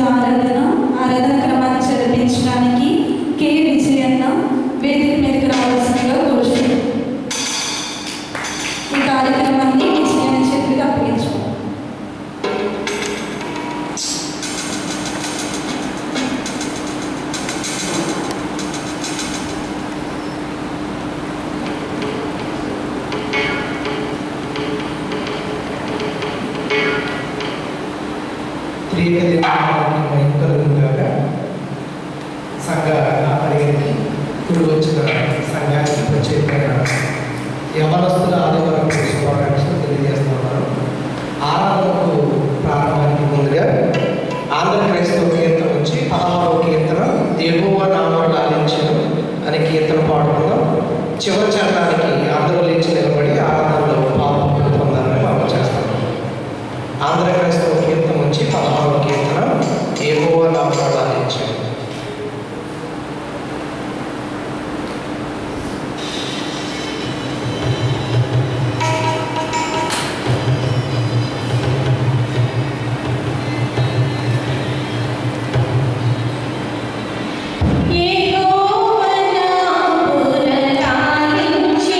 రోజుల ఆరాధన ఆరాధన క్రమాన్ని జరిపించడానికి కే విజయన్న వేదిక మీదకి రావాల్సిందిగా కోరుతున్నాను ఈ కార్యక్రమాన్ని విజయన్న చేతికి అప్పగించాం త్రియకలింగానికి భయంకరంగా సంఘ పరిగణకి ఇప్పుడు వచ్చిన సంఘానికి ప్రత్యేకమైన యవనస్తుల ఆదివారం శుభాకాంక్షలు తెలియజేస్తున్నారు ఆరాధనకు ప్రారంభానికి ముందుగా ఆంధ్ర క్రైస్తవ కీర్తన నుంచి పదహారవ కీర్తన దేవోవ నామాలు ఆలించిన అనే కీర్తన పాడుకుందాం చివరి చరణానికి అందరూ లేచి నిలబడి ఆరాధనలో పాల్గొని పొందాలని మనం చేస్తాం ఆంధ్ర క్రైస్తవ కీర్తన నుంచి పదహారవ కీర్తన ఏవోవ నామాలు ఆలించిన యెహోవా నా పురలాలించు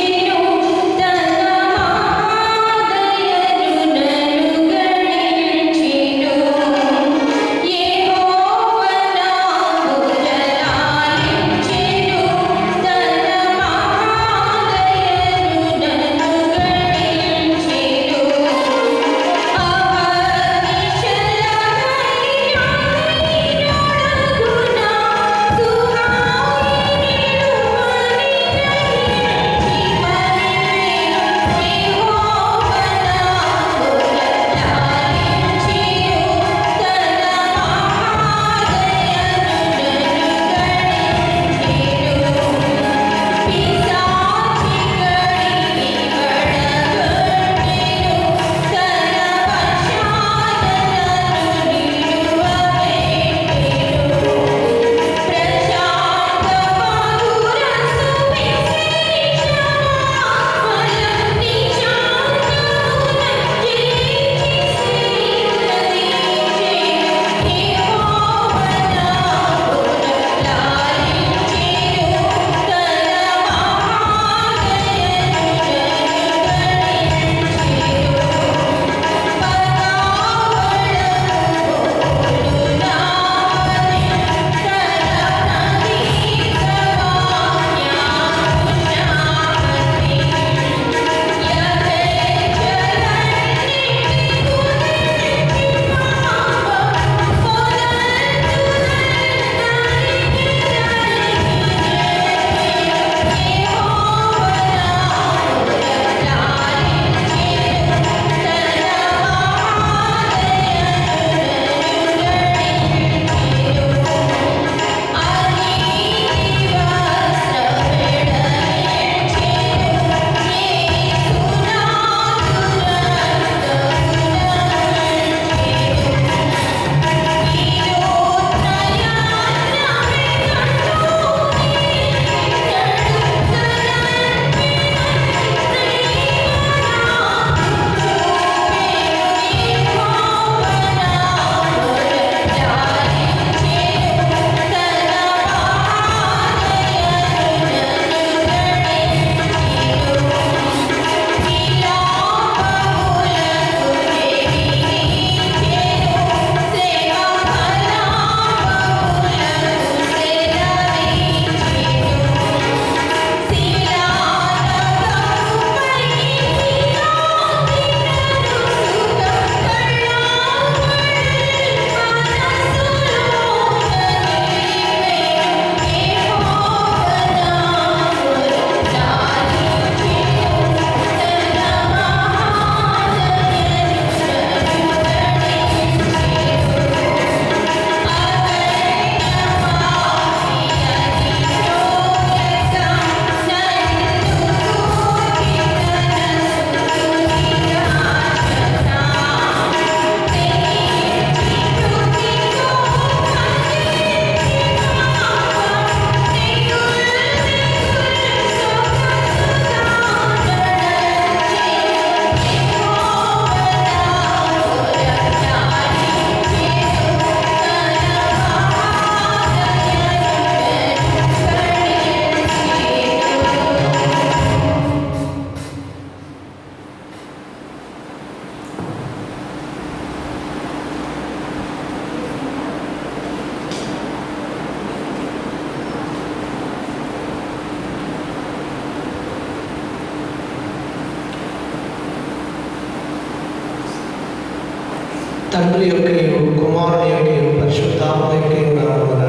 తండ్రి యొక్కయు కుమారుని యొక్కయు పరిశుద్ధాత్మ యొక్కయు నామమున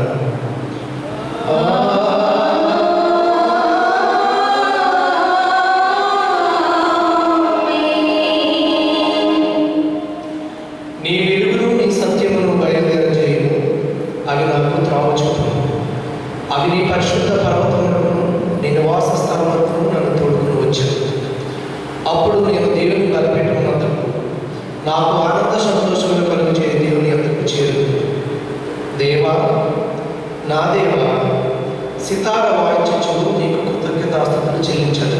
నీ వెలుగును నీ సత్యమును బయలుదేరజేయము అవి నాకు త్రావ చూపును అవి నీ పరిశుద్ధ పర్వతములను నీ నివాస స్థలములకు నన్ను తోడుకుని వచ్చాను అప్పుడు నేను దేవుని బలపెట్టుకున్నందుకు నాకు ఆనంద సంతోషములు కలుగు చేయ దేవుని అంతకు చేరు దేవా నా దేవా సితార వాయించు నీకు కృతజ్ఞతాస్తుతులు చెల్లించదు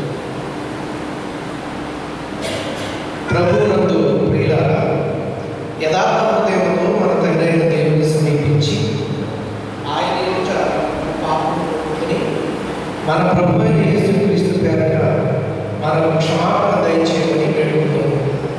ప్రభునందు ప్రియులారా యథార్థ హృదయంతో మన తండ్రి అయిన దేవుని సమీపించి ఆయన యొక్క పాపం ఒప్పుకొని మన ప్రభు అయిన యేసుక్రీస్తు పేరట మనకు క్షమాపణ దయచేయమని వేడుకుంటున్నాం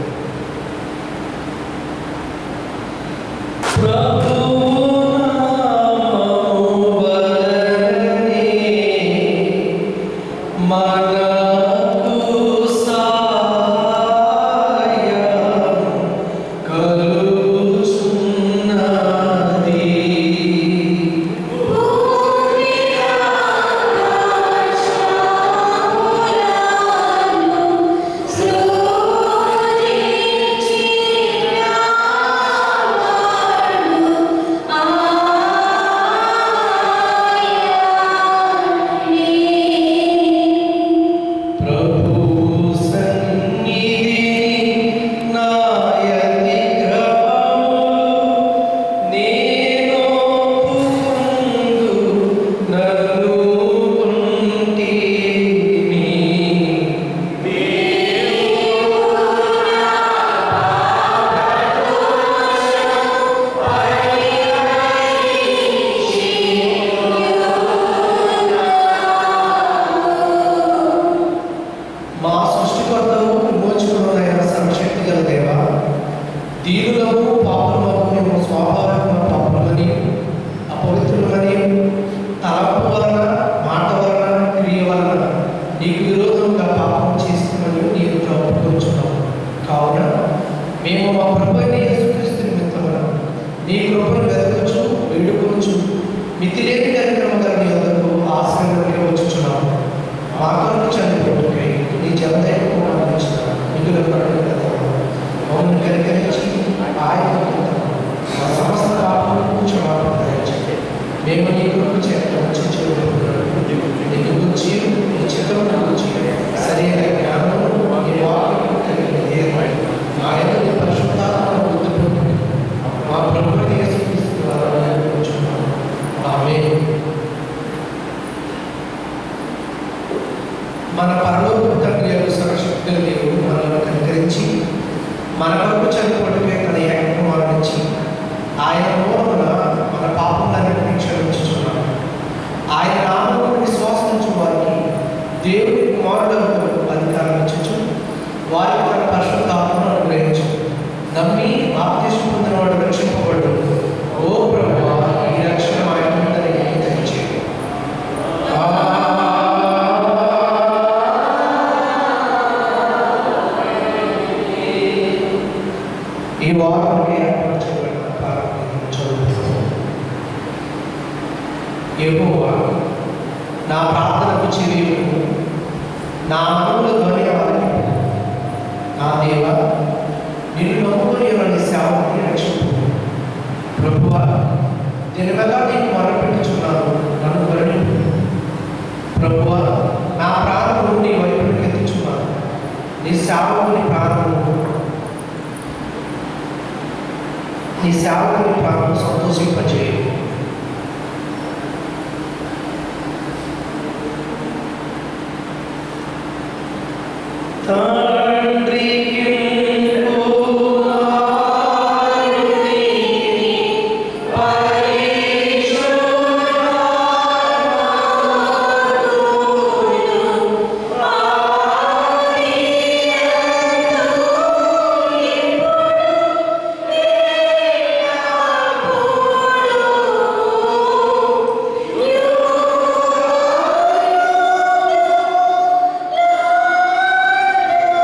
మా సృష్టికర్తవు విమోచకుడైన సర్వశక్తి గల దేవ దీనులము పాపలము మేము స్వాభావికమైన పాపలమని అపవిత్రులమని తలపు వలన మాట వలన క్రియ వలన నీకు విరోధంగా పాపం చేస్తున్నామని నీకు ఒప్పుకొచ్చున్నాము కావున మేము మా ప్రభు అయిన యేసుక్రీస్తు నిమిత్తమున నీ కృపను వెతకచ్చు వేడుకొచ్చు మితిలేని కార్యక్రమం గారి నీ వద్దకు ఆశ్రయంలోకి వచ్చుచున్నాము మా కొరకు చనిపోటుకై నీ జనదైన కూడా అందించిన మిగుల కరుణ కదా మమ్మల్ని కనికరించి ఆయన మా సమస్త పాపములకు క్షమాపణ దయచేయండి మేము నీ కొరకు చేత వచ్చి నీకు గురించి నీ చిత్రం గురించి సరైన జ్ఞానము నీ వాక్యం కలిగిన దేవుడు ఆయన నీ పరిశుద్ధాత్మను బుద్ధిపొంది మా ప్రభు యేసుక్రీస్తు ద్వారా వేడుకొంచున్నాము. ఆమేన్ మన పరలోక తండ్రి యొక్క సర్వశక్తుల దేవుడు మనల్ని కనికరించి మన కొరకు చనిపోవటమే తన ఏకకుమారుడు ఇచ్చి ఆయన మూలమున మన పాపములన్నింటినీ క్షమించుచున్నాడు ఆయన నామమును విశ్వాసించు వారికి దేవుని కుమారులకు అధికారం ఇచ్చుచు వారికి తన పరిశుద్ధాత్మను అనుగ్రహించు నమ్మి బాప్తిష్మ పొందిన వాడు రక్షింపబడు ఓ ప్రభు ఈ రక్షణ ఆయన దయచేయండి ఈ వారానికి ఏర్పాటు చేయబడిన ప్రారంభం చదువుతున్నాం యెహోవా నా ప్రార్థనకు చెవియు నా మనవుల ధ్వని ఆలకింపు నా దేవ నిన్ను నమ్ముకొని ఎవరి సేవకుని రక్షింపు ప్రభువా దినవెల్లా నీకు మొరపెట్టుచున్నాను నన్ను కరుణింపు ప్రభువా నా ప్రాణమును నీ వైపునికి ఎత్తుచున్నాను నీ సేవకుని ప్రాణమును నీ సేవకుని ప్రాణం సంతోషింపజేయు you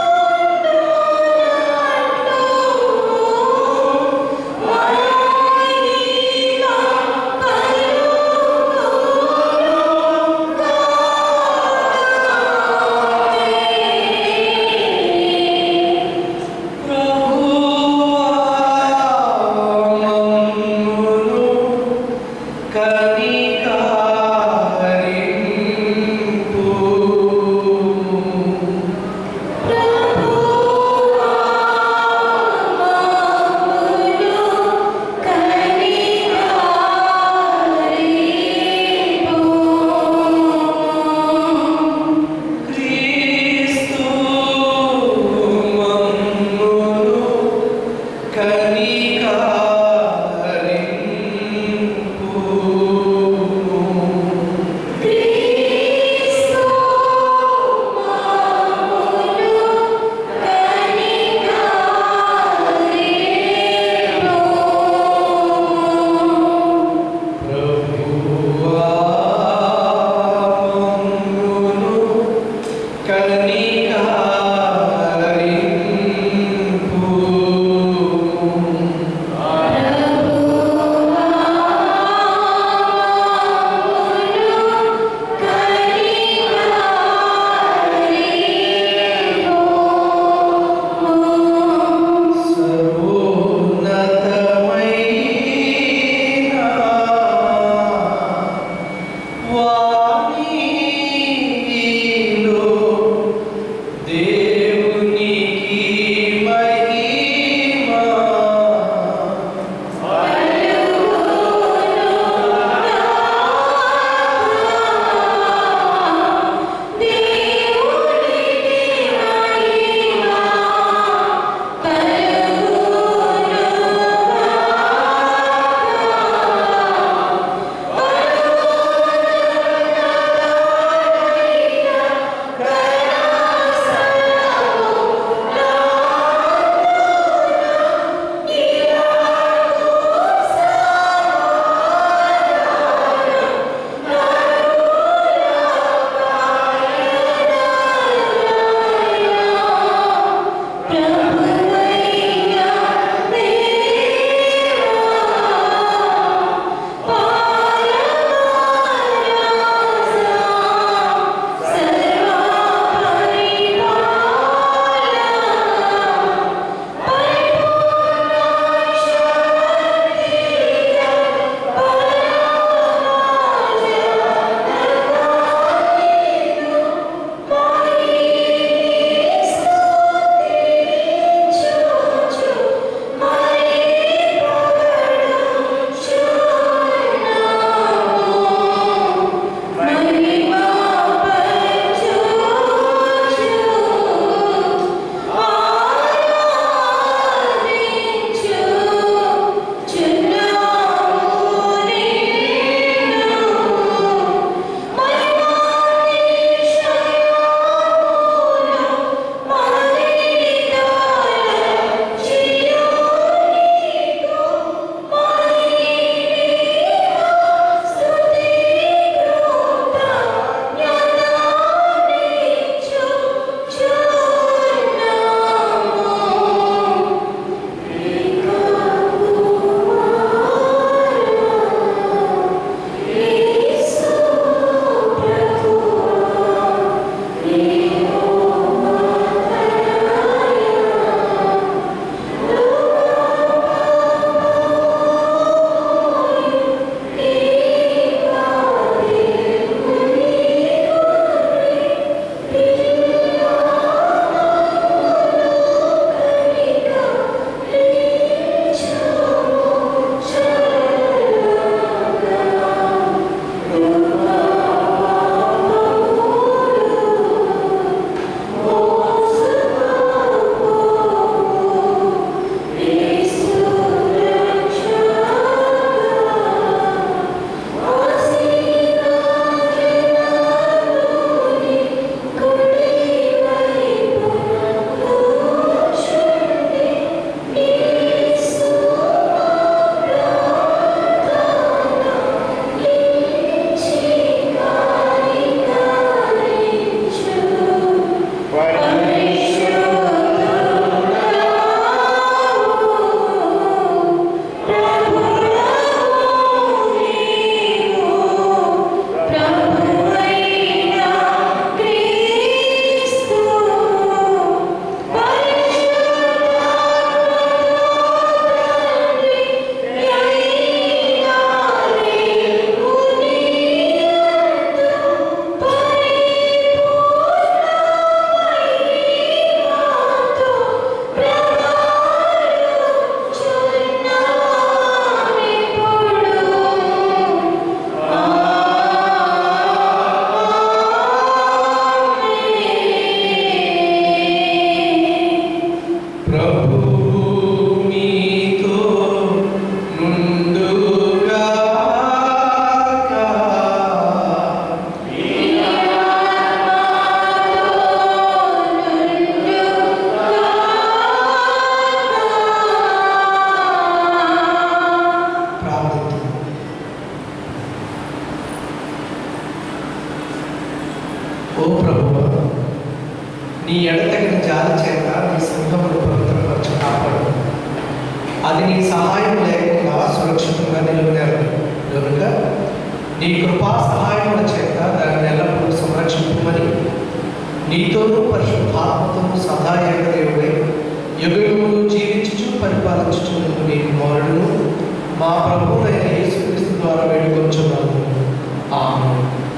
ప్రభువా నీ ఎడతగిన జాలి చేత నీ సంఘమును పవిత్రపరచు కాపాడు అది నీ సహాయం లేకుండా సురక్షితంగా నిలువలేదు కనుక నీ కృపా సహాయముల చేత దాన్ని ఎల్లప్పుడూ సంరక్షింపమని నీతోనూ పరిశుద్ధాత్మతోనూ సదా ఏకదేవుడై యుగములు జీవించుచు పరిపాలించుచున్నందుకు నీ కుమారుడును మా ప్రభువునైన యేసుక్రీస్తు ద్వారా వేడుకొంచున్నాము ఆమె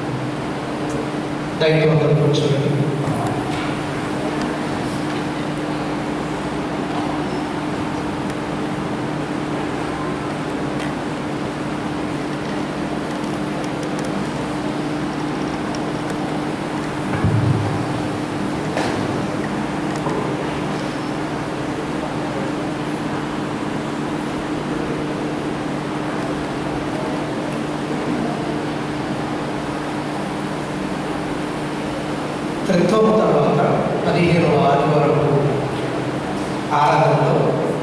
దయతో అందరూ కూర్చోండి త్రిత్వము తర్వాత పదిహేనవ ఆదివారం ఆరాధనలో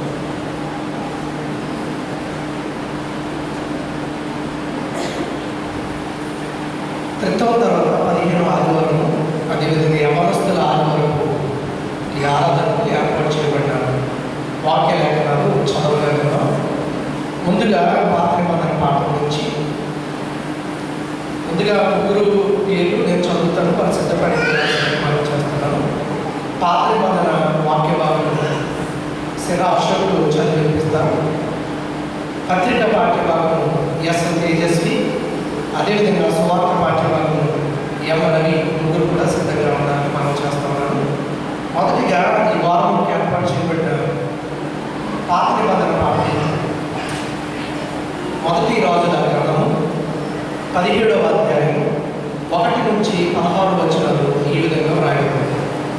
త్రిత్వం తర్వాత పదిహేనవ ఆదివారం అదేవిధంగా యవనస్తుల ఆదివారం ఈ ఆరాధనకు ఏర్పాటు చేయబడిన వాక్య లేఖనాలు చదవలేకుండా ముందుగా పాత నిబంధన పాఠం నుంచి ముందుగా ముగ్గురు పేర్లు నేను చదువుతాను వాళ్ళు సిద్ధపడి మనం చేస్తున్నాను పాత నిబంధన వాక్య భాగం శిరా అశోకుడు చదివి వినిపిస్తారు పత్రిక పాఠ్య భాగం ఎస్ తేజస్వి అదేవిధంగా సువార్త పాఠ్య భాగం యమనని ముగ్గురు కూడా సిద్ధంగా ఉండాలని మనం చేస్తా ఉన్నాను మొదటిగా ఈ వారం ఏర్పాటు చేయబడిన పాత నిబంధన పాఠం మొదటి రాజుల గ్రంథము పదిహేడవ అధ్యాయం ఒకటి నుంచి పదహారు వచనాలు ఈ విధంగా వ్రాయబడింది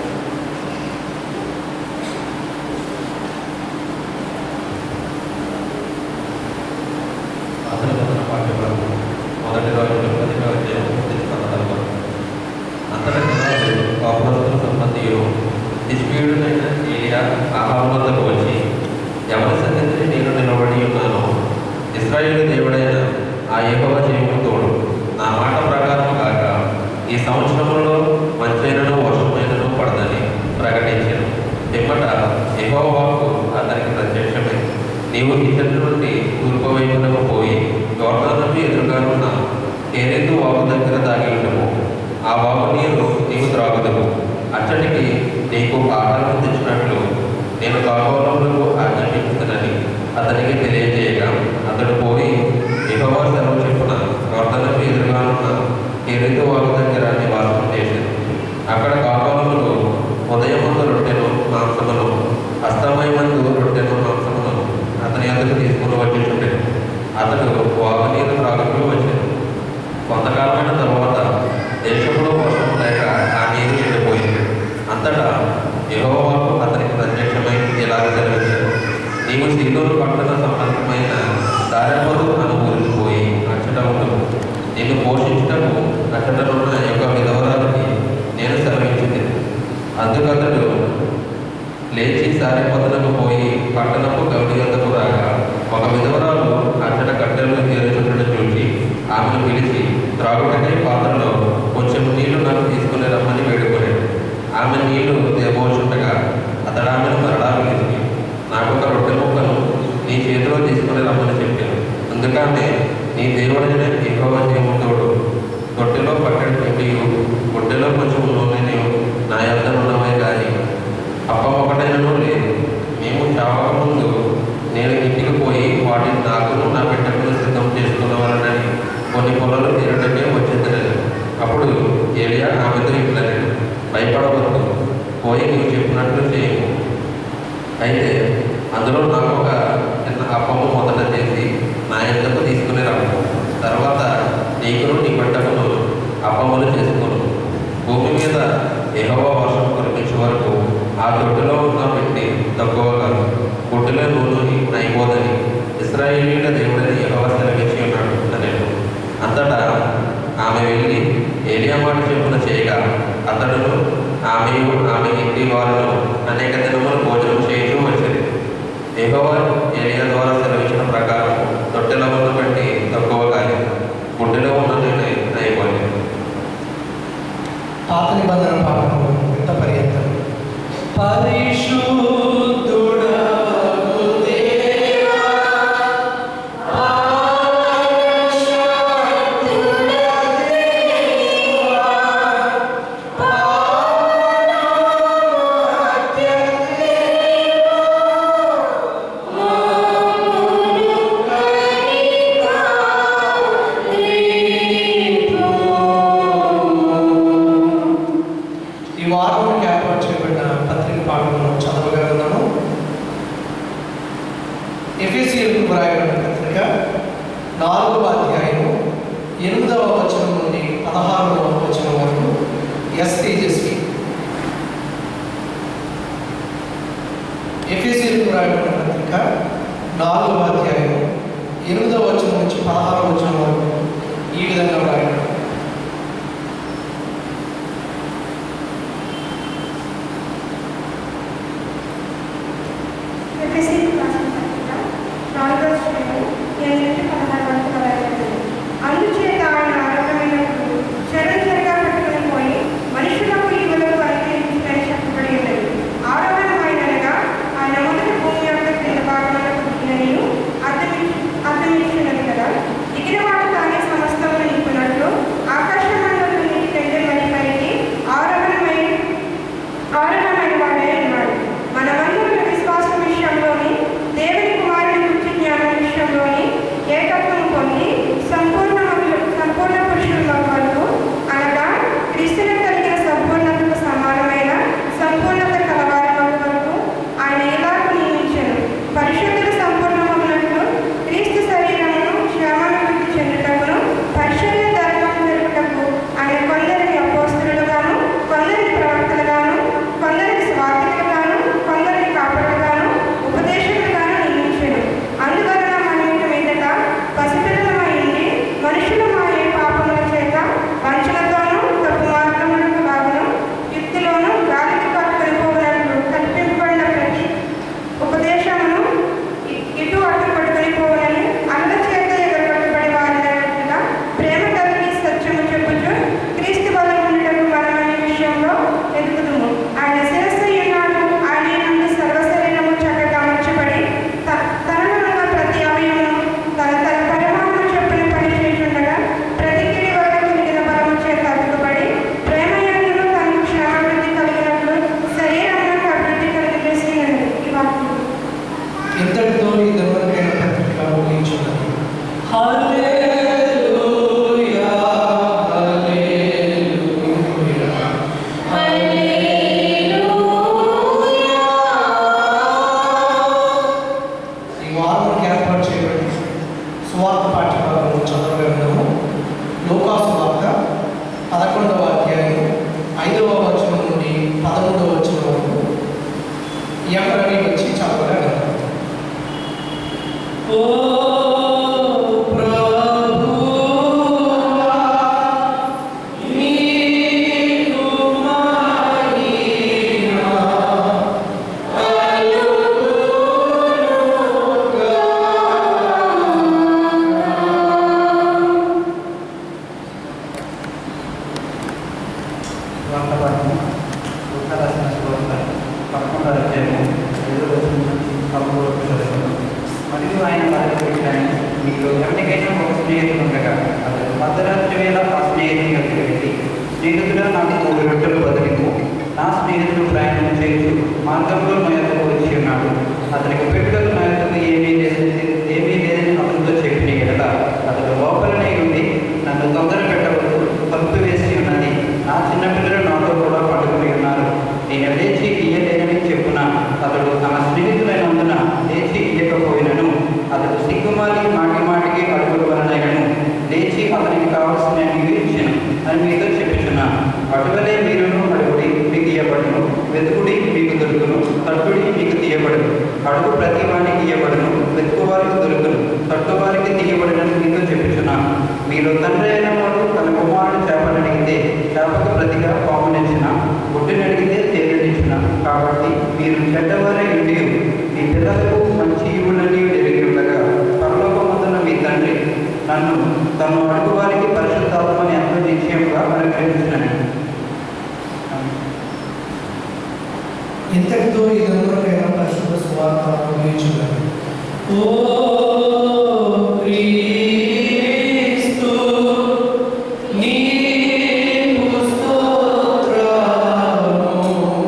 అతని మొదటి పాఠ్యభాగం మొదటి రోజులు పదిహేను అధ్యాయం పదహారు అంతటా జనాలు కాపురస్తుల సంబంధియులు నిష్పీడునైన ఏలియా ఆహారం వద్దకు వచ్చి ఎవరి సన్నిధిని నేను నిలబడి ఉన్నాను ఇస్రాయేలు దేవుడైన ఆ ఏకవ జీవము తోడు నా మాట ప్రకారం కాక ఈ సంవత్సరంలో మంచైనను వర్షమైనను పడదని ప్రకటించాను పిమ్మట యెహోవాకు అతనికి ప్రత్యక్షమై నీవు ఇతరుల నుండి తూర్పు వైపునకు పోయి యోర్దానకు ఎదురుగా ఉన్న ఏరెందు వాగు దగ్గర దాగి ఉండము ఆ వాగు నీరు నీవు త్రాగుదము అచ్చటికి నీకు ఆహారం తెచ్చినట్లు నేను కాగోళములకు ఆజ్ఞాపించుతానని అతనికి తెలియజేయగా అతడు పోయి యెహోవా సెలవు చెప్పున యోర్దానకు ఎదురుగా ఉన్న ఏరెందు వాగు దగ్గర నివాసం చేసింది అక్కడ కాగోళములు ఉదయమందు రొట్టెను మాంసమును అస్తమయమందు రొట్టెను మాంసమును అతని అందుకు తీసుకుని వచ్చి చుట్టాడు అతడు వాగునీరు త్రాగుతూ వచ్చాడు కొంతకాలమైన తరువాత దేశంలో వర్షం లేక ఆ నీరు ఎండిపోయింది అంతటా యెహోవాకు అతనికి ప్రత్యక్షమై ఇలాగ జరిగించాడు నీవు సీలోను పట్టణ సంబంధమైన దారిపోతు అనుభూతికి పోయి అచ్చట ఉండవు నిన్ను పోషించటకు అచ్చటనున్న యొక్క విధవరానికి నేను సెలవించింది అందుకతడు లేచి సారిపోతలకు పోయి పట్టణపు గౌడి వద్దకు రాగా ఒక విధవరాలు అచ్చట కట్టెలు చేరుచుండడం చూసి ఆమెను పిలిచి త్రాగుటకై పాత్రలో కొంచెం నీళ్లు నాకు తీసుకుని రమ్మని వేడుకొనాడు ఆమె నీళ్లు దేబోచుండగా అతడు ఆమెను మరలా పిలిచి నాకు ఒక రొట్టె ముక్కను నీ చేతిలో తీసుకుని రమ్మని చెప్పాను అందుకనే నీ దేవుడైన ఎక్కువ జీవుతోడు రొట్టెలో పట్టెడు పిండియు గుడ్డెలో కొంచెం నూనె నా యొద్ద ఉన్నవే కానీ అప్పం ఒకటైనను లేదు మేము చావక ముందు నేను ఇంటికి పోయి వాటిని నాకును నా బిడ్డకును సిద్ధం చేసుకున్నవారని కొన్ని పొలాలు తీరటమే వచ్చిందలేదు అప్పుడు ఏలియా ఆమెతో ఇట్లనేది భయపడవద్దు పోయి నీవు చెప్పినట్లు చేయము అయితే అందులో నాకు ఒక చిన్న అప్పము మొదట చేసి నా ఎందుకు తీసుకుని రమ్ము తర్వాత నీకును నీ బిడ్డకును అప్పములు చేసుకోను భూమి మీద ఏహోవా వర్షం కురిపించే వరకు ఆ దొడ్డులో ఉన్న పెట్టి తక్కువగా గుడ్డులో నూనె అయిపోదని ఇస్రాయేలీల దేవుడని యెహోవా సెలవించి ఉన్నాడు నేను అంతటా ఆమె వెళ్ళి ఏలియా మాట చెప్పున చేయగా అతడును ఆమెయు ఆమె ఇంటి వారును అనేక దినములు భోజనం చేస్తూ వచ్చింది యెహోవా ఏలియా ద్వారా సెలవించిన ప్రకారం తొట్టెల ముందు పెట్టి తక్కువ కాలి గుడ్డెలో ఉన్న నేను అయిపోయింది పాత నిబంధన పాఠము ఇంత పర్యంతం పరిశుద్ధుడవు దేవా ఈ వారం ఏర్పాటు చేయబడిన పత్రిక పాఠములను చదవగా ఉన్నాము ఎఫ్ఎస్సీలకు వ్రాయబడిన పత్రిక నాలుగవ అధ్యాయము ఎనిమిదవ వచనం నుండి పదహారవ వచనం వరకు ఎస్ తేజస్వి ఎఫ్ఎస్సీలకు వ్రాయబడిన పత్రిక నాలుగవ అధ్యాయము ఎనిమిదవ వచనం నుంచి పదహారవ వచనం వరకు ఈ విధంగా వ్రాయబడింది ఎఫెసీయులకు రాసిన పత్రిక, నాలుగవ అధ్యాయము, ఎనిమిది నుంచి పదహారు వరకు రాయబడింది. అందుచేత ఆయన ఆరంభమైనప్పుడు చెరలు చెరగా పట్టుకుని పోయి మనుషులకు ఈవులకు అనుగ్రహించుటని చెప్పబడి ఉన్నది. ఆరోహణమైననగా ఆయన మొదటి భూమి యొక్క క్రింద భాగములకు పుట్టిననియు అర్థమిచ్చు అర్థమిచ్చినది కదా దిగిన వాడు తానే సమస్తమును నింపునట్లు ఆకాశ మండలం నుండి క్రింద మరి పైకి ఆరోహణమై ఆరోహణమైన వాడే ఉన్నాడు మనమందరం విశ్వాసం విషయంలోని దేవుని కుమారుని గురించి జ్ఞానం విషయంలోని ఏకత్వం పొంది సంపూర్ణ సంపూర్ణ పురుషుల వరకు అనగా క్రీస్తుని కలిగిన సంపూర్ణతకు సమానమైన సంపూర్ణత కలవారి వరకు ఆయన ఇలాగ నియమించారు పరిశుద్ధులు సంపూర్ణమగినట్లు క్రీస్తు శరీరమును క్షేమాభివృద్ధి చెందుటకును పరిశుద్ధ ధర్మం జరుగుటకు ఆయన కొందరిని అపోస్తులుగాను కొందరిని ప్రవక్తలుగాను కొందరిని స్వార్థకులుగాను కొందరిని కాపరులుగాను ఉపదేశకులుగాను నియమించాడు అందువలన మనం ఇక మీదట పసిపిల్లలమై ఉండి మనుషులమాయే పాపముల చేత వంచనతోనూ తప్పు మార్గములకు బాగును యుక్తిలోను గాలికి పట్టుకొని పోవునట్లు కల్పింపబడిన ప్రతి ఉపదేశమును ఇ- ఇటు అటు పట్టుకొని పోవనని అల్ల చేత ఎగరగొట్టబడి వారినట్లుగా ప్రేమ కలిగి సత్యము చెప్పుచు క్రీస్తు వల్ల ఉండటకు మనమనే విషయంలో ఎదుగుదుము ఆయన శిరస్సు ఉన్నాడు ఆయన నుండి సర్వశరీరము చక్కగా అమర్చబడి త- తనలో ఉన్న ప్రతి అవయవము తన తన పరిమాణము చొప్పున పనిచేయుచుండగా ప్రతి కిడి వల్ల కలిగిన బలము చేత అతుకుబడి ప్రేమ యందును తనకు క్షేమాభివృద్ధి కలిగినట్లు శరీరమునకు అభివృద్ధి కలిగిస్తున్నది ఈ వాక్యం ఇంతటితో ఈ ధర్మకైన పత్రిక ముగించున్నది హల్లెలూయా హల్లెలూయా ఈ వారం ఏర్పాటు చేయబడి సువార్త పాఠ్యభాగం చదవగా ఉన్నాము లోకాసు వార్త పదకొండవ అధ్యాయం ఐదవ వచనం నుండి పదమూడవ వచనం వరకు ఎవరని వచ్చి చదవగా ఉన్నాము ఓ ప్రభువా నీకు మహిమ వార్తపడము ఉత్తర రాసిన శ్లోక పదకొండవ అధ్యాయము ఐదో వచనం నుంచి పదమూడవ వచనం మరియు ఆయన వారికి పెట్టాను మీకు ఎవరికైనా ఒక స్నేహితుడు ఉండగా అతను మధ్యరాత్రి వేళ ఆ స్నేహితుని దగ్గరికి వెళ్ళి స్నేహితుడా నాకు మూడు రొట్టెలు బదిలిము నా స్నేహితుడు ప్రయాణం చేస్తూ మార్గంలో నా యొక్కకు వచ్చి ఉన్నాడు అతనికి పెట్టుదల నా యొక్కకు ఏమీ లేదని ఏమీ లేదని అతనితో చెప్పిన ఎడల అతడు లోపలనే ఉండి నన్ను తొందర పెట్టవద్దు తలుపు వేసి ఉన్నది నా చిన్నపిల్లలు నాతో కూడా పడుకుని ఉన్నారు నేను లేచి ఇయ్యలేనని చెప్పున అతడు తన స్నేహితులైనందున లేచి ఇయ్యకపోయినను అతడు సిగ్గుమాలి మాటి మాటికి అడుగుల వలనైనను లేచి అతనికి కావలసిన ఇచ్చాను అని మీతో చెప్పుచున్నాను అటువలే మీరును అడుగుడి మీకు ఇయ్యబడును వెతుకుడి మీకు దొరుకును తట్టుడి మీకు తీయబడును అడుగు ప్రతి వానికి ఇయ్యబడును వెతుకు వారికి దొరుకును తట్టు వారికి తీయబడినని మీతో చెప్పుచున్నాను మీరు తండ్రి అయిన వాడు తన కుమారుడు చేపలు అడిగితే చేపకు ప్రతిగా పామునిచ్చిన గుడ్డుని అడిగితే తేలినిచ్చిన కాబట్టి మీరు చెడ్డవారై ఉండి మీ పిల్లలకు మంచి ఇవులని ఎరిగి ఉండగా పరలోకమందున మీ తండ్రి నన్ను తను అడుగు వారికి పరిశుద్ధాత్మని ఎంతో నిశ్చయంగా అనుగ్రహించినని ఇంతటితో ఇదందరికైనా పరిశుద్ధ సువార్త ముగించున్నాను ఓ క్రీస్తు నీకు స్తోత్రము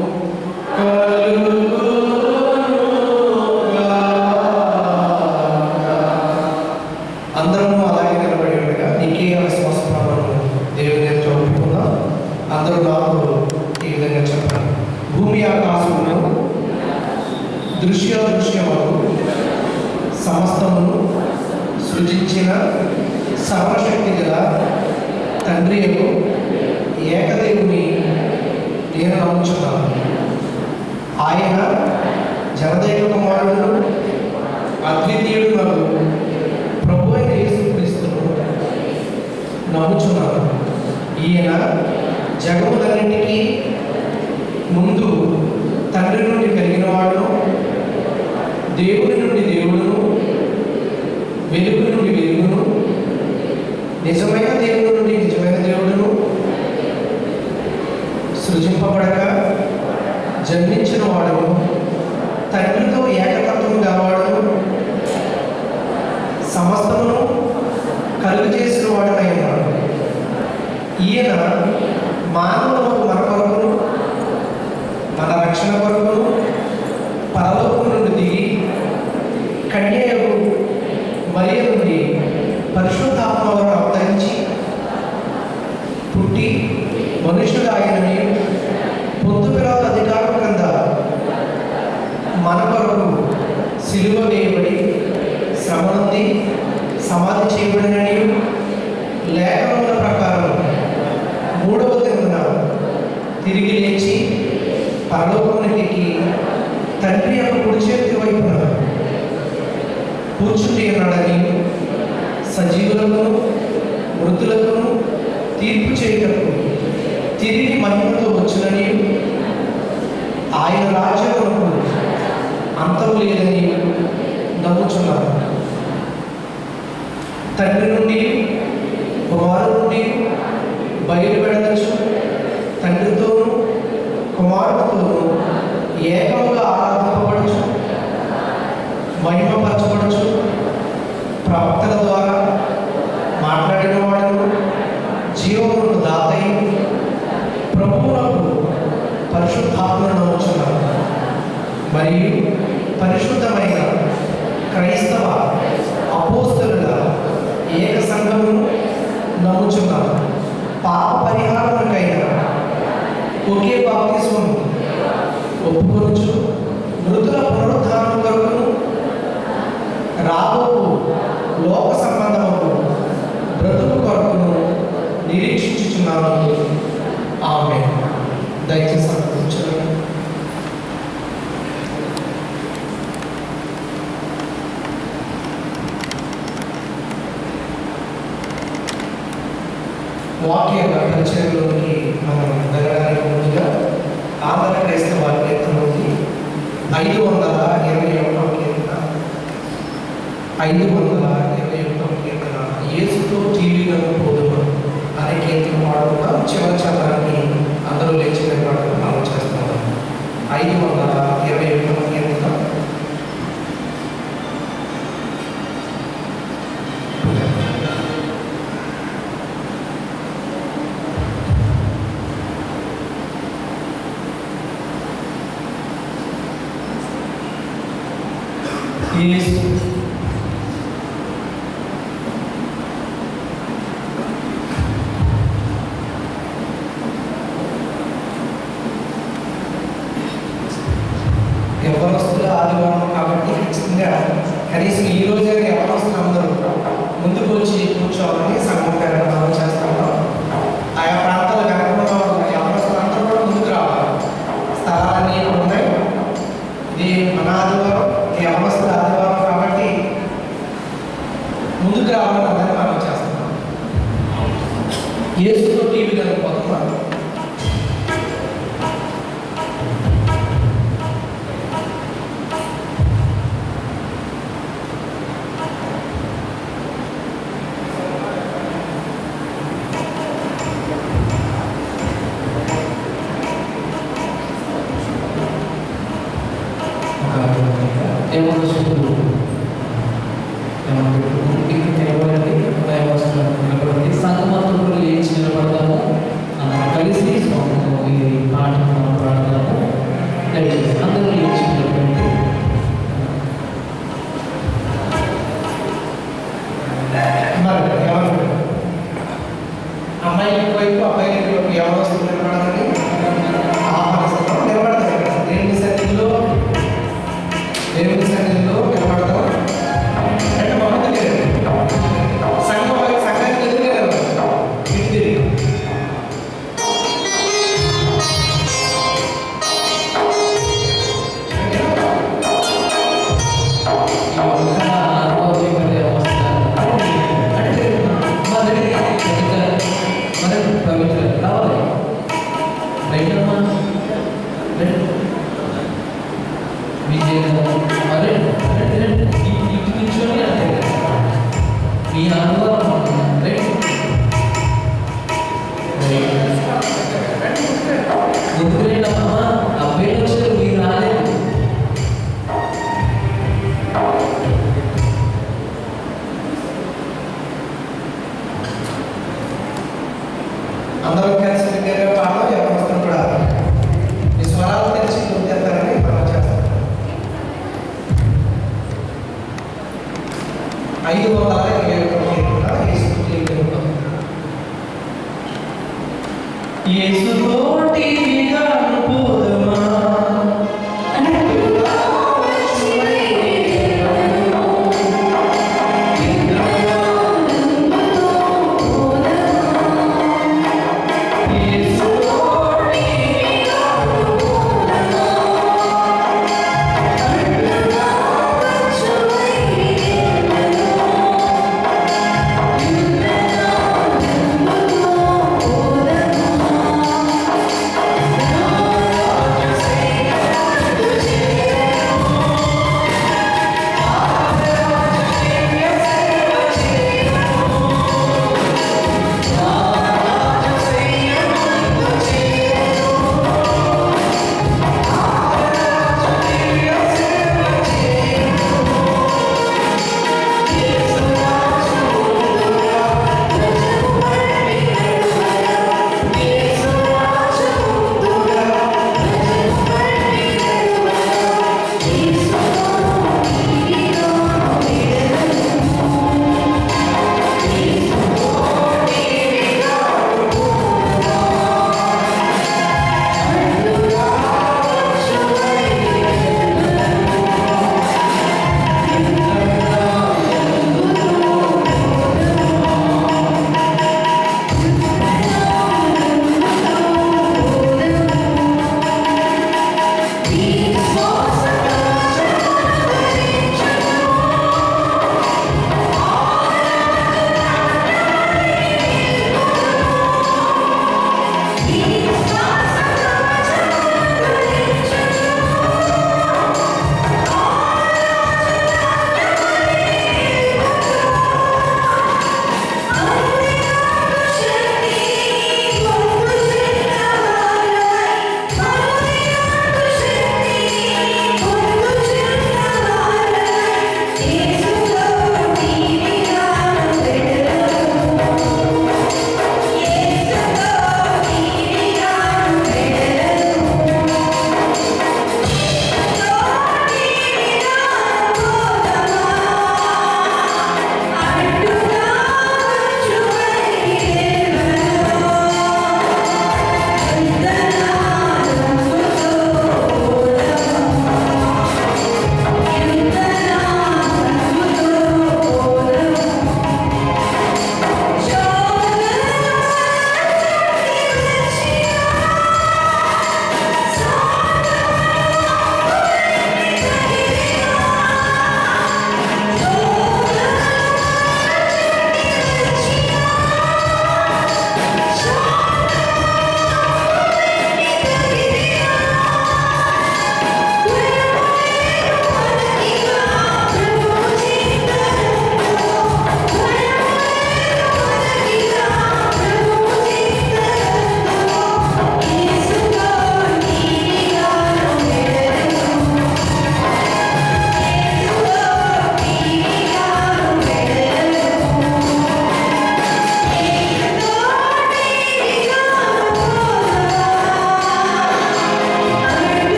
అందరము అలాగే నిలబడి ఉండగా నీకే విశ్వాస ప్రమాణం దేవుని ఎదుట ఒప్పుకుందాం అందరూ నాకు ఈ విధంగా చెప్పాలి భూమి ఆకాశమును దృశ్య దృశ్యములు సమస్తమును సృజించిన సర్వశక్తి గల తండ్రి యొక్క ఏకదేవుని నేను నమ్ముచున్నాను ఆయన జనదైవ కుమారుడు అద్వితీయుడు నాకు ప్రభు అయిన యేసుక్రీస్తును నమ్ముచున్నాను ఈయన జగములన్నింటికీ ముందు తండ్రి నుండి కలిగిన వాడు దేవుని నుండి దేవుడును వెలుగు నుండి వెలుగును నిజమైన దేవుని నుండి నిజమైన దేవుడును సృజింపబడక జన్మించిన వాడు తండ్రితో ఏకతత్వం గలవాడు సమస్తమును కలుగు చేసిన వాడనై ఉన్నాడు ఈయన మానవులకు మన కొరకును మన రక్షణ కొరకును పరలోకం నుండి దిగి కన్యకు మరియ నుండి పరిశుద్ధాత్మ వలన అవతరించి పుట్టి మనుషుడు ఆయనని పొద్దు పిల్లల అధికారం కింద మన కొరకు సిలువ వేయబడి శ్రమనుంది సమాధి చేయబడినని లేఖనముల ప్రకారం మూడవ దిన తిరిగి లేచి పరలోకానికి తండ్రి యొక్క కుడి చేతి వైపున కూర్చుండి ఉన్నాడని సజీవులకు మృతులకు తీర్పు చేయటకు తిరిగి మహిమతో వచ్చునని ఆయన రాజ్యములకు అంతం లేదని నమ్ముచున్నాను తండ్రి నుండి కుమారు నుండి బయలుపెడవచ్చు తండ్రితోనూ కుమారుడితోనూ ఏకముగా ఆరాధింపబడచ్చు మహిమపరచబడచ్చు ప్రవక్తల ద్వారా మాట్లాడిన వాడు జీవములకు దాతయి ప్రభువులకు పరిశుద్ధాత్మను నమ్ముచున్నాను మరియు పరిశుద్ధమైన క్రైస్తవ అపోస్తులుగా ఏక సంఘమును నమ్ముచున్నాను పాప పరిహారములకైన ఒకే బాప్తిస్మము ఒప్పుకొనుచు మృతుల పునరుద్ధానం కొరకును రాబో లోక సంబంధము బ్రతుకు కొరకును నిరీక్షించుచున్నాను ఆమె దయచేసి అనుకుంటున్నాను వాక్య పరిచయంలోకి మనం వెళ్ళడానికి ముందుగా ఆంధ్ర క్రైస్తవ కీర్తన ఉంది ఐదు వందల ఇరవై ఒకటో కీర్తన ఐదు వందల ఇరవై ఒకటో కీర్తన యేసుతో జీవితం పోదును అనే కీర్తన పాడుకుంటా చివరి చదవడానికి అందరూ లేచిన పాటలు మనం చేస్తున్నాం ఐదు వందల ఇరవై ఒకటో కీర్తన యేసు యవనస్తుల ఆదివారం కాబట్టి ఖచ్చితంగా కనీసం ఈ రోజే యవనస్తులు అందరూ ముందుకు వచ్చి కూర్చోవాలని సంఘం పేరు మనం చేస్తున్నాం ఆయా ప్రాంతాల వెనకుండా ఉన్న యవనస్తులు అందరూ కూడా ముందుకు రావాలి స్థలాలన్నీ ఇక్కడ ఉన్నాయి ఇది మన ఆదివారం ఇది యవనస్తుల ఆదివారం కాబట్టి ముందుకు రావాలని అందరినీ మనం చేస్తున్నాం యేసుతో టీవీ కనుకోతున్నాం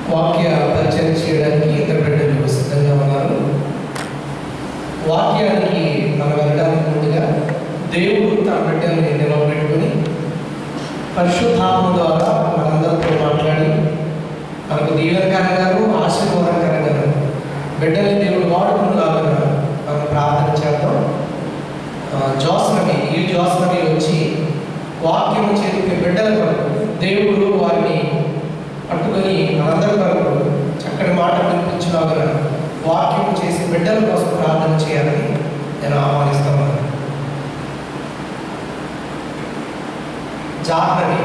వాక్య పరిచయం చేయడానికి ఇద్దరు బిడ్డలు సిద్ధంగా ఉన్నారు వాక్యానికి మనం వెళ్ళడానికి ముందుగా దేవుడు తన బిడ్డల్ని నిలవబెట్టుకుని పరిశుద్ధాత్మ ద్వారా మనందరితో మాట్లాడి మనకు దీవెనకరంగాను ఆశీర్వాదకరంగాను బిడ్డల్ని దేవుడు వాడుకున్నలాగా మనం ప్రార్థన చేద్దాం ఆ, జోస్నవి ఈ జోస్నవి వచ్చి వాక్యం చేతికి బిడ్డల కొరకు దేవుడు వారిని పట్టుకొని మనందరి కొరకు చక్కటి మాట వినిపించలాగా వాక్యం చేసి బిడ్డల కోసం ప్రార్థన చేయాలని నేను ఆహ్వానిస్తున్నాను జాహ్నవి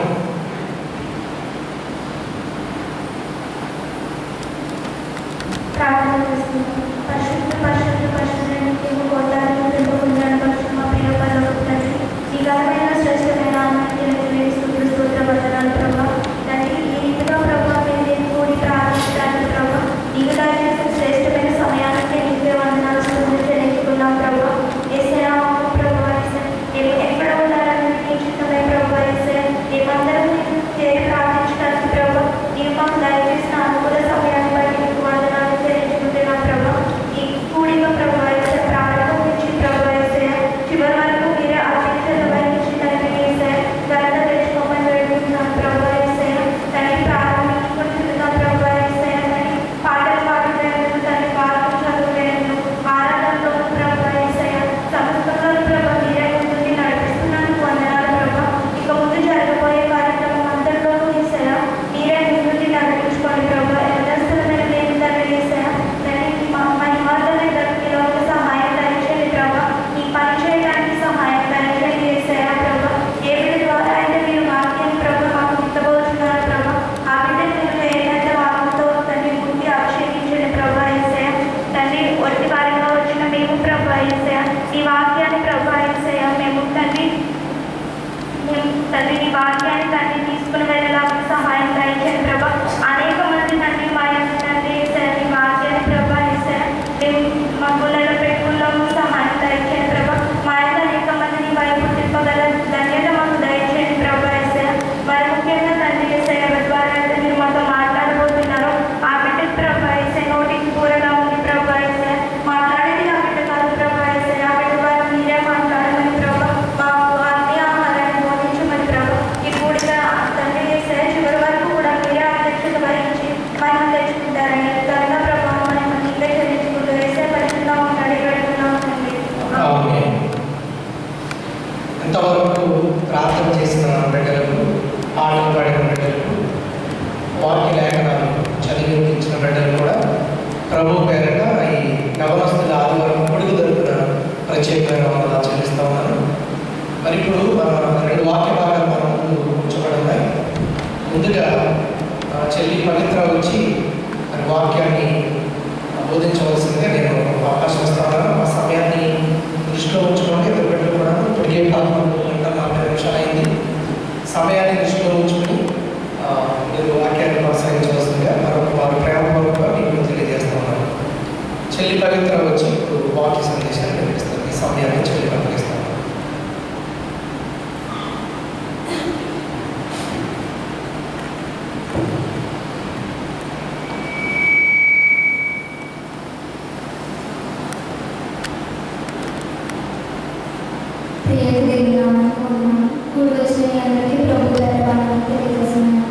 ప్రార్థన చేస్తున్నాం పరిశుద్ధ పరిశుద్ధ పరిశుద్ధులను నీవు కోటాలను పెట్టుకుంటాను పరిశుద్ధ మా ప్రియ పరలోకపు తండ్రి ఈ ఘనమైన శ్రేష్టమైన ఆనందాన్ని స్తోత్ర స్తోత్ర వందనాలు ప్రభా తండ్రి ఈ రీతిగా ప్రభా మేము నేను కూడి ప్రార్థించడానికి ప్రభా నీవు దయచేసిన శ్రేష్టమైన సమయానికి నీవే వందనాలు స్తోత్రం చెల్లించుకున్నాం ప్రభా ఏసయా ప్రభా ఏసయ్య, నేను ఎక్కడ ఉండాలని నీ చిత్తమే ప్రభా ఏసయ్య, మేమందరం నీకు చేరి ప్రార్థించడానికి ప్రభా నీవు మాకు దయచేసిన అనుకూల సమయాన్ని బట్టి నీకు వందనాలు చెల్లించుకుంటున్నాం ప్రభా ఈ కూడిక ప్రభా ఏసయ్య, ప్రారంభం నుంచి ప్రభా ఏసయ్య, చివరి వరకు మీరే అధ్యక్షత వహించి తండ్రి ఏసయ్య, ఘనత తెచ్చుకోమని వేడుకుంటున్నాం ప్రభా ఏసయ్య. తండ్రి ప్రారంభించుకుంటున్నాం ప్రభా ఏసయ్య, తండ్రి పాటలు పాడుటకు తండ్రి వాక్యం చదువుటకు ఆరాధనలో ప్రభా ఏసయ్య, సమస్తంలో ప్రభా మీరే ముందుండి నడిపిస్తున్నందుకు వందనాలు ప్రభా ఇక ముందు జరగబోయే కార్యక్రమం అంతట్లోనూ ఏసయ్య, మీరే ముందుండి నడిపించుకోండి ప్రభా యథాస్థలమైన దేవుని తండ్రి ఏసయ్య, తండ్రి మా మహిమార్థమైన దర్శకులకు సహాయం దయచేయండి ప్రభా ఈ పని చేయడానికి సహాయం దయచేయండి ఏసయ్య ప్రభా ఏ బిడ్డ ద్వారా అయితే మీరు వాక్యం ప్రభా మాకు ఇవ్వబోతున్నారు ప్రభా ఆ బిడ్డ మీరు ఏదైతే వాక్యంతో తండ్రి ముందు అభిషేకించండి ప్రభా ఏసయ్య తండ్రి ఒట్టి వారిగా వచ్చిన మేము ప్రభా ఏసయ్య ఈ వాక్యాన్ని ప్రభా ఏసయ్య మేము తండ్రి మేము తండ్రి నీ వాక్యాన్ని తండ్రి తీసుకుని వెళ్ళడానికి సహాయం దయచేయండి ప్రభా అనేక మంది తండ్రి మా యొక్క తండ్రి ఏసయ్య నీ వాక్యాన్ని ప్రభా ఏసయ్య మేము మా గుళ్ళలో పెట్టుకున్నాము సహాయం దయచేయండి ప్రభా మా యొక్క అనేక మందిని వైపు తిప్పగల ధన్యత మాకు దయచేయండి ప్రభా ఏసయ్య మరి ముఖ్యంగా తండ్రి ఏసయ్య ఎవరి ద్వారా అయితే మీరు మాతో మాట్లాడబోతున్నారో ఆ బిడ్డ ప్రభా ఏసయ్య నోటికి కూరగా ఉంది ప్రభా ఏసయ్య మాట్లాడేది ఆ బిడ్డ కాదు ప్రభా ఏసయ్య ఆ బిడ్డ ద్వారా మీరే మాట్లాడమని ప్రభా మాకు అన్ని ఆహారాన్ని బోధించమని ప్రభా ఈ కూడిక తండ్రి ఏసయ్య చివరి వరకు కూడా మీరే అధ్యక్షత వహించి మనం తెచ్చుకుంటారని ఘన ప్రభావం మనం నీకే చెల్లించుకుంటూ వేసే పరిస్థితిలో ఉంటాడు పెడుతున్నాం తండ్రి ఆమె ఎంతవరకు ప్రార్థన చేసిన బిడ్డలకు పాటలు పాడిన బిడ్డలకు వాక్య లేఖనాలు చదివి వినిపించిన బిడ్డలు కూడా ప్రభు పేరిట ఈ నవమస్తుల ఆదివారం పొడుగు దొరుకున ప్రత్యేకమైన వందనాలు చెల్లిస్తా ఉన్నాను మరి ఇప్పుడు మన రెండు వాక్య భాగాలు మన ముందు ఉంచబడున్నాయి ముందుగా ఆ, చెల్లి పవిత్ర వచ్చి మరి వాక్యాన్ని బోధించవలసిందిగా నేను అవకాశం ఇస్తాను ఆ సమయాన్ని దృష్టిలో ఉంచుకోండి ఇద్దరు బిడ్డలు కూడా ఇప్పటికే పదకొండు గంటల నలభై నిమిషాలు అయింది సమయాన్ని దృష్టిలో ఉంచుకుని ఆ, మీరు వాక్యాన్ని కొనసాగించవలసిందిగా మరొక వారి ప్రేమపూర్వక మీకు తెలియజేస్తున్నాను చెల్లి పవిత్ర వచ్చి ఇప్పుడు వాక్య సందేశాన్ని వినిపిస్తారు ఈ సమయాన్ని చెల్లి పంపిస్తాను ప్రియకు దేవుని నామమున వందనాలు. కూడి వచ్చిన మీ అందరికీ ప్రభు గారి వందనాలు తెలియజేస్తున్నాను.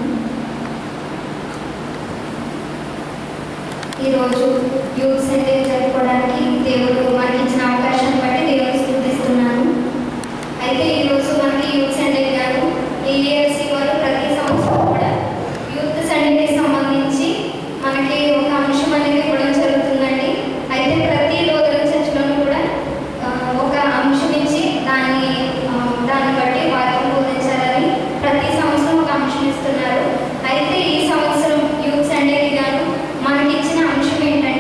ఈరోజు యూత్ సెంటర్ జరుపుకోవడానికి దేవుడు మనకి ఇచ్చిన అవకాశాన్ని బట్టి దేవుని స్థుతిస్తున్నాను అయితే ఈరోజు మనకి యూత్ సెంటర్ గారు ఈఏఎస్సి వారు ప్రతి సంవత్సరం కూడా యూత్ సెంటర్కి సంబంధించి మనకి ఒక అంశం అనేది ఇవ్వడం జరుగుతుందండి అయితే ప్రతి రోజుల చర్చలోనూ కూడా ఆ, ఒక అంశం ఇచ్చి దాన్ని ఆ, దాన్ని బట్టి వాక్యం బోధించాలని ప్రతి సంవత్సరం ఒక అంశం ఇస్తున్నారు అయితే ఈ సంవత్సరం యూత్ సండేకి గాను మనకి ఇచ్చిన అంశం ఏంటంటే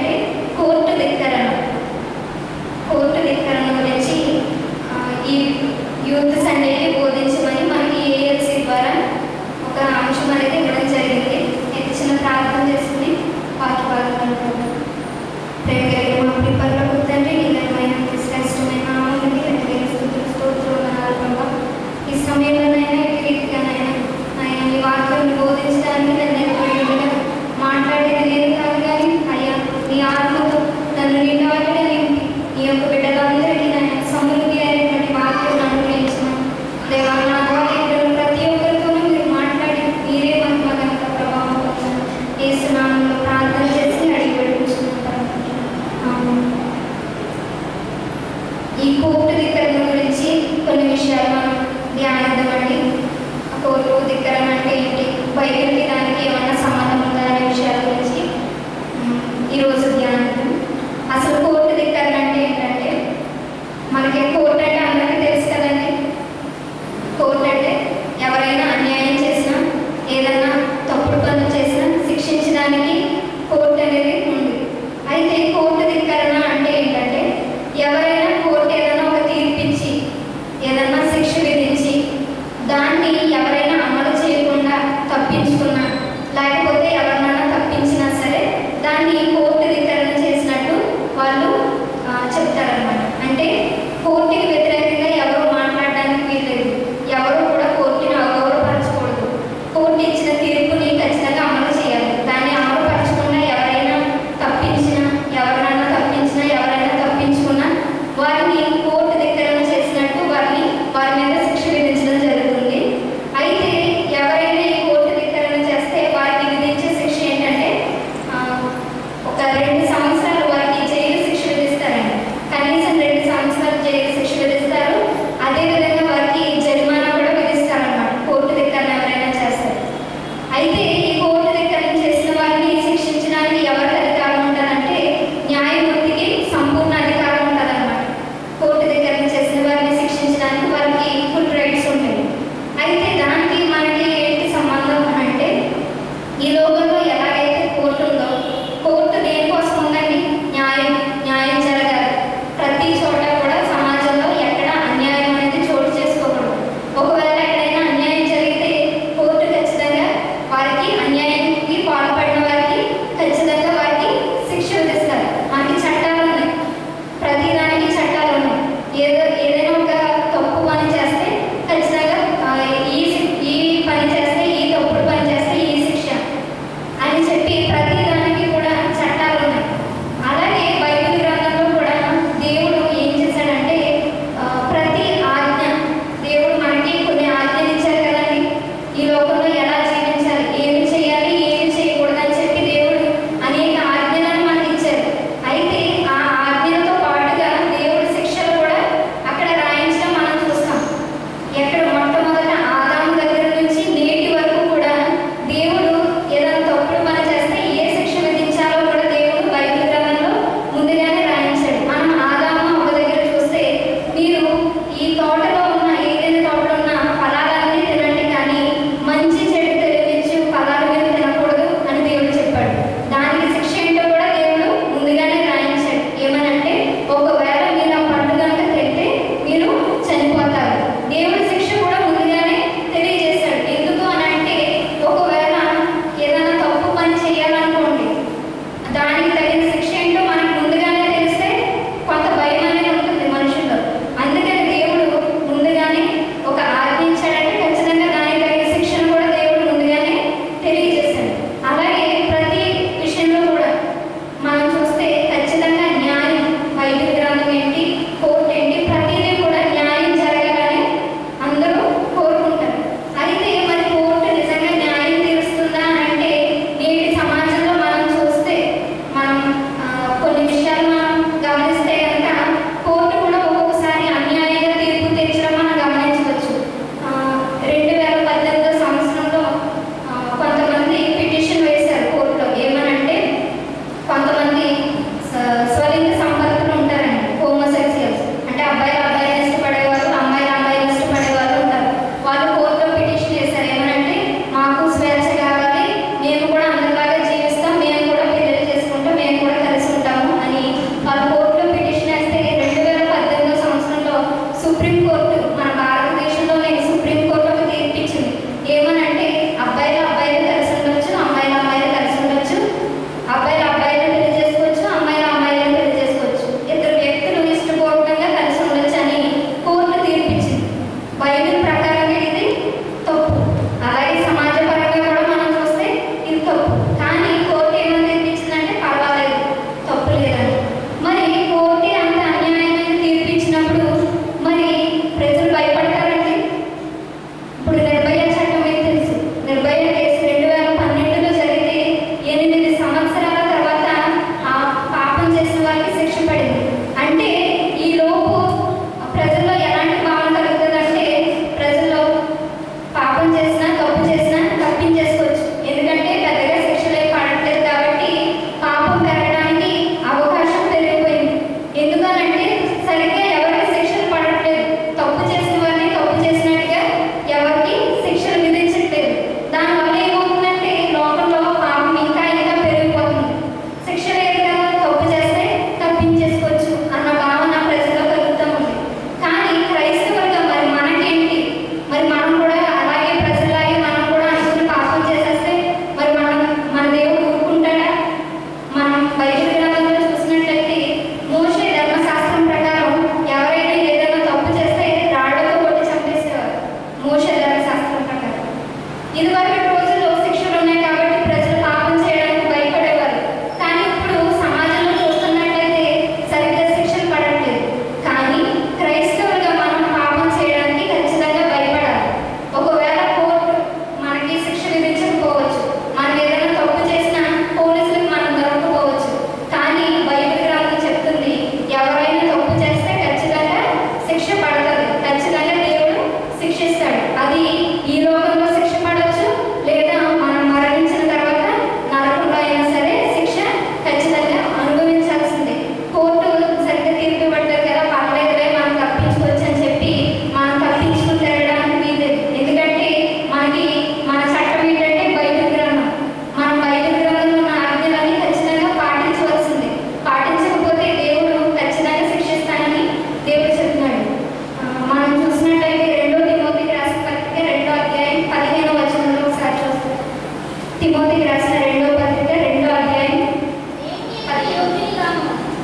రాసిన రెండో పత్రిక రెండో అధ్యాయం దేవుని యొక్క యోగ్యునిగాను,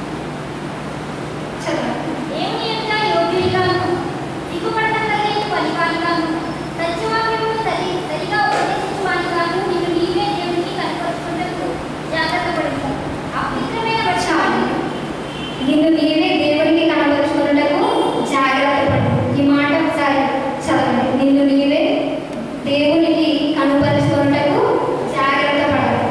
చదవండి దేవుని యొక్క యోగ్యునిగాను, సిగ్గుపడనక్కర్లేని పనివానిగాను, సత్యవాక్యమును సరి- సరిగా ఉపదేశించువానిగాను నిన్ను నీవే దేవునికి కనపరుచుటకు జాగ్రత్త పడుము. అపవిత్రమైన చాలు వచనాలు నిన్ను నీవే దేవునికి కనబరుచుకున్నటకు జాగ్రత్త పడు ఈ మాట ఒకసారి చదవండి నిన్ను నీవే దేవునికి కనబరుచుకున్నటకు జాగ్రత్త పడాలి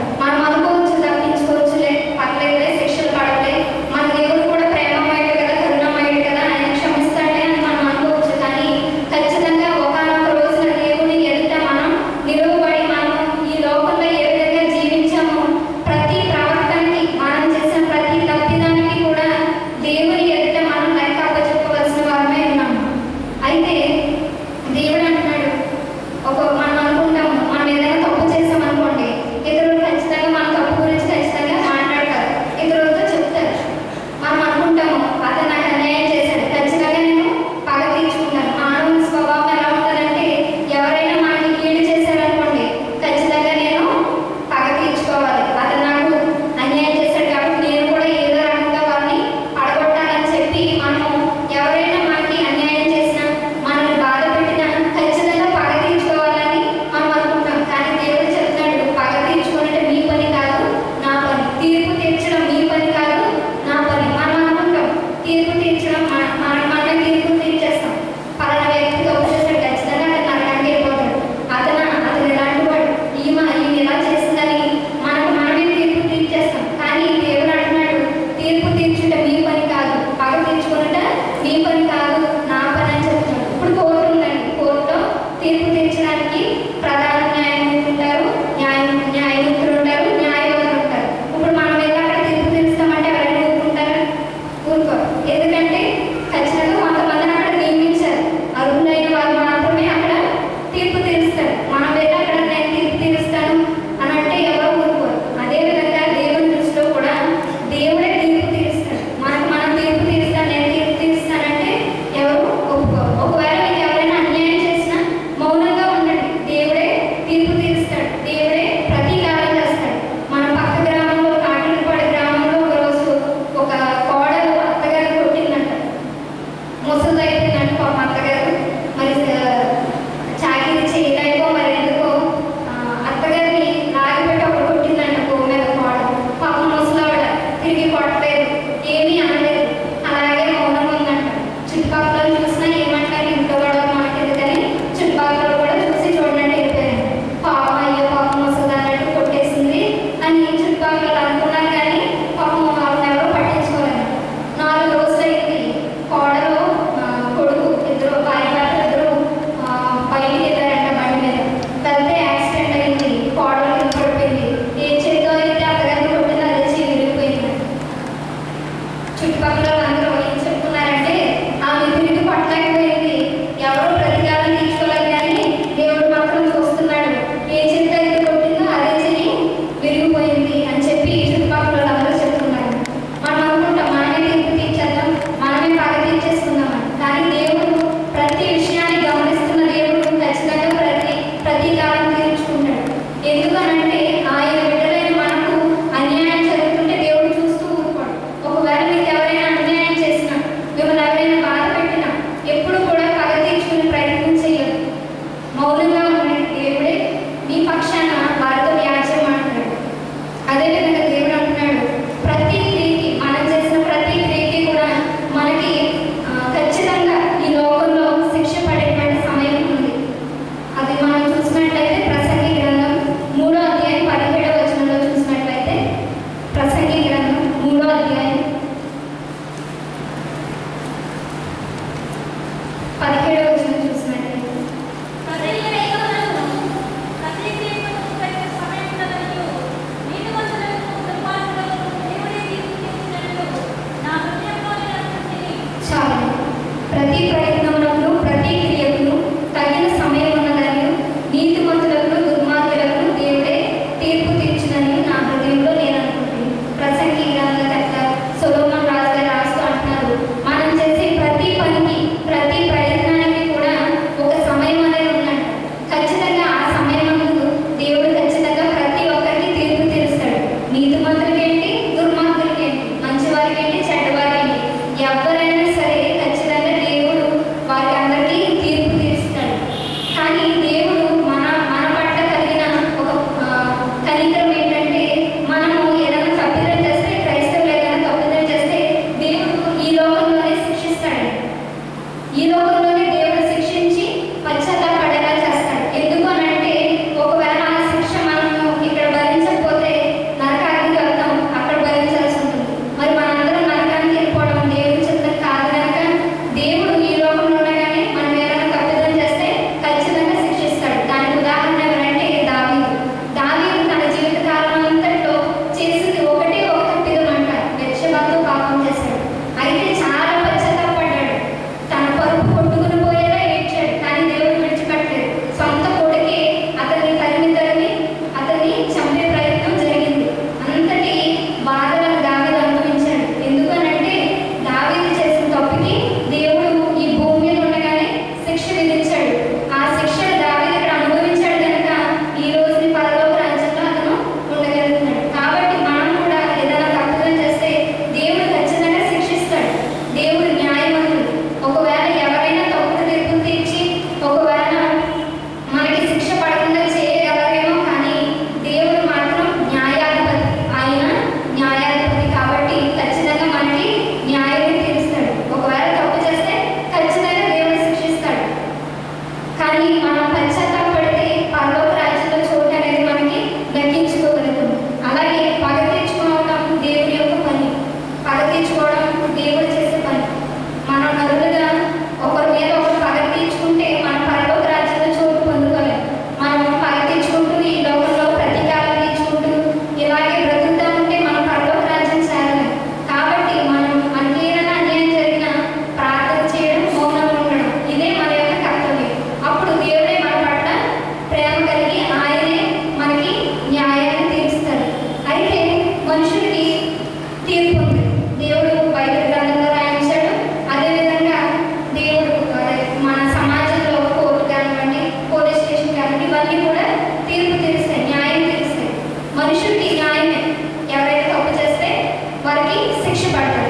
వారికి శిక్ష పడుతుంది